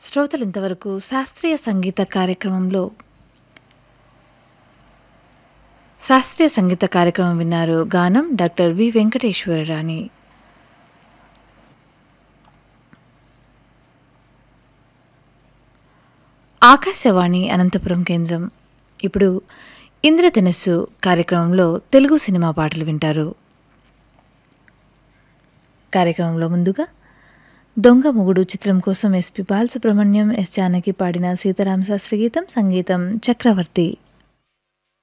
శ్రోతలు ఇంతవరకు శాస్త్రీయ సంగీత కార్యక్రమంలో శాస్త్రీయ సంగీత కార్యక్రమం విన్నారు గానం డాక్టర్ వి వెంకటేశ్వరరాణి ఆకాశవాణి అనంతపురం కేంద్రం ఇప్పుడు ఇంద్రధనస్సు కార్యక్రమంలో తెలుగు సినిమా పాటలు వింటారు కార్యక్రమంలో ముందుగా దొంగ మొగుడు చిత్రం కోసం ఎస్పి బాలసుబ్రహ్మణ్యం ఎస్ జానకి పాడిన సీతారామ శాస్త్రి గీతం సంగీతం చక్రవర్తి